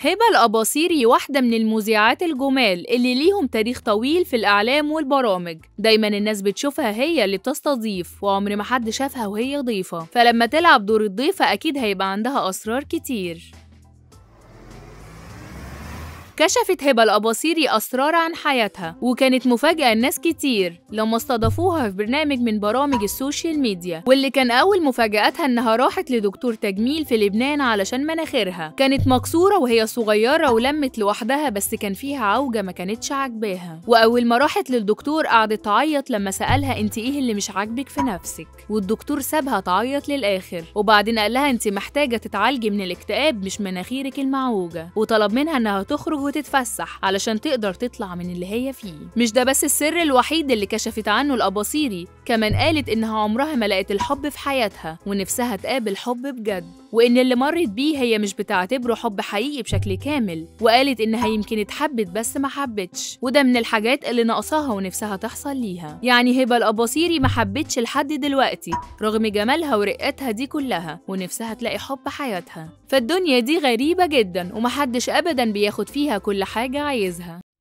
هبة الأباصيري واحدة من المذيعات الجمال اللي ليهم تاريخ طويل في الإعلام والبرامج دايما الناس بتشوفها هي اللي بتستضيف وعمر ما حد شافها وهي ضيفة فلما تلعب دور الضيفة أكيد هيبقى عندها أسرار كتير كشفت هبة الأباصيري أسرار عن حياتها وكانت مفاجأة لناس كتير لما استضافوها في برنامج من برامج السوشيال ميديا واللي كان أول مفاجأتها إنها راحت لدكتور تجميل في لبنان علشان مناخيرها كانت مكسورة وهي صغيرة ولمت لوحدها بس كان فيها عوجة ما كانتش عاجباها وأول ما راحت للدكتور قعدت تعيط لما سألها أنت إيه اللي مش عاجبك في نفسك والدكتور سابها تعيط للآخر وبعدين قال لها أنت محتاجة تتعالجي من الاكتئاب مش مناخيرك المعوجة وطلب منها إنها تخرج وتتفسح علشان تقدر تطلع من اللي هي فيه مش ده بس السر الوحيد اللي كشفت عنه الأباصيري كمان قالت إنها عمرها ما لقت الحب في حياتها ونفسها تقابل حب بجد وإن اللي مرت بيه هي مش بتعتبره حب حقيقي بشكل كامل وقالت إنها يمكن اتحبت بس ما حبتش وده من الحاجات اللي ناقصاها ونفسها تحصل ليها يعني هبة الأباصيري ما حبتش لحد دلوقتي رغم جمالها ورقتها دي كلها ونفسها تلاقي حب حياتها فالدنيا دي غريبة جدا ومحدش أبدا بياخد فيها كل حاجة عايزها